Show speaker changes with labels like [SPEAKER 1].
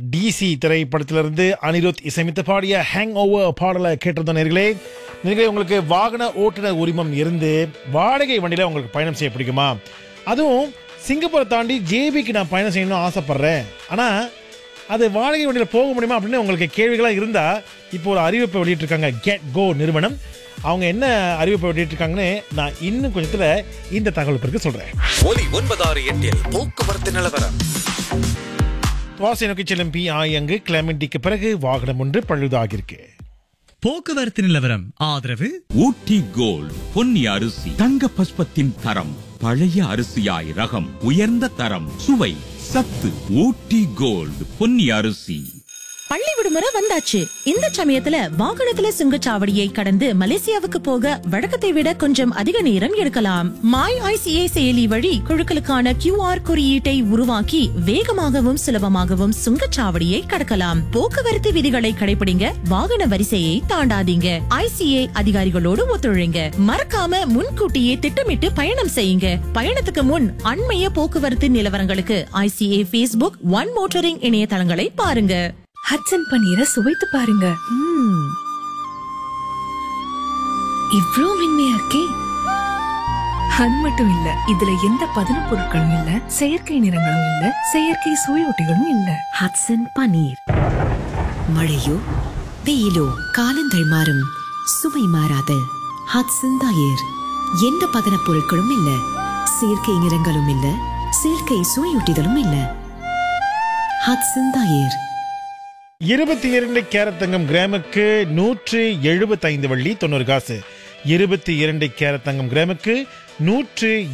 [SPEAKER 1] DC திரைப்படத்திலிருந்து அனிருத் இசையமைத்து பாடிய ஹேங் ஓவர் பாடலை கேட்டிருந்தோம் நேர்களே நேர்களே உங்களுக்கு வாகன ஓட்டுநர் உரிமம் இருந்து வாடகை வண்டியில் உங்களுக்கு பயணம் செய்ய பிடிக்குமா அதுவும் சிங்கப்பூரை தாண்டி ஜேபிக்கு நான் பயணம் செய்யணும்னு ஆசைப்பட்றேன் ஆனால் அது வாடகை வண்டியில் போக முடியுமா அப்படின்னு உங்களுக்கு கேள்விகளாக இருந்தால் இப்போ ஒரு அறிவிப்பை வெளியிட்டிருக்காங்க கெட் கோ நிறுவனம் அவங்க என்ன அறிவிப்பை வெளியிட்டிருக்காங்கன்னு நான் இன்னும் கொஞ்சத்தில் இந்த தகவல் பிறகு சொல்கிறேன்
[SPEAKER 2] ஒலி ஒன்பதாறு எட்டில் போக்குவரத்து நிலவரம்
[SPEAKER 1] வாசை நோக்கி செல்லும் பி ஆயங்கு கிளமெண்டிக்கு பிறகு வாகனம் ஒன்று பழுதாகியிருக்கு
[SPEAKER 3] போக்குவரத்து நிலவரம் ஆதரவு
[SPEAKER 4] ஊட்டி கோல்ட் பொன்னி அரிசி தங்க பஸ்பத்தின் தரம் பழைய அரிசியாய் ரகம் உயர்ந்த தரம் சுவை சத்து ஊட்டி கோல்ட் பொன்னி அரிசி
[SPEAKER 5] பள்ளி விடுமுறை வந்தாச்சு இந்த சமயத்துல வாகனத்துல சுங்கச்சாவடியை கடந்து மலேசியாவுக்கு போக வழக்கத்தை விட கொஞ்சம் அதிக நேரம் எடுக்கலாம் மாய் ஐசிஏ செயலி வழி குழுக்களுக்கான கியூஆர் குறியீட்டை உருவாக்கி வேகமாகவும் சுலபமாகவும் சுங்கச்சாவடியை கடக்கலாம் போக்குவரத்து விதிகளை கடைபிடிங்க வாகன வரிசையை தாண்டாதீங்க ஐசிஏ அதிகாரிகளோடு ஒத்துழைங்க மறக்காம முன்கூட்டியே திட்டமிட்டு பயணம் செய்யுங்க பயணத்துக்கு முன் அண்மைய போக்குவரத்து நிலவரங்களுக்கு ஐசிஏ ஃபேஸ்புக் ஒன் மோட்டரிங் இணையதளங்களை பாருங்க
[SPEAKER 6] ஹட்சன் பன்னீரை சுவைத்து பாருங்க
[SPEAKER 5] ம்ம்.
[SPEAKER 6] இவ்ளோ மென்மையா இருக்கே அது மட்டும் இல்ல இதுல எந்த பதன பொருட்களும் இல்ல செயற்கை நிறங்களும் இல்ல செயற்கை சுவையொட்டிகளும் இல்ல
[SPEAKER 7] ஹட்சன் பனீர் மழையோ வெயிலோ காலங்கள் மாறும் சுவை மாறாத ஹட்சன் தயிர் எந்த பதனப் பொருட்களும் இல்ல செயற்கை நிறங்களும் இல்ல செயற்கை சுவையூட்டிகளும் இல்ல ஹட்சன் தயிர்
[SPEAKER 1] இருபத்தி இரண்டு கேரட் தங்கம் கிராமுக்கு நூற்று எழுபத்தைந்து வள்ளி தொண்ணூறு காசு இருபத்தி இரண்டு கேரட் தங்கம் கிராமுக்கு நூற்று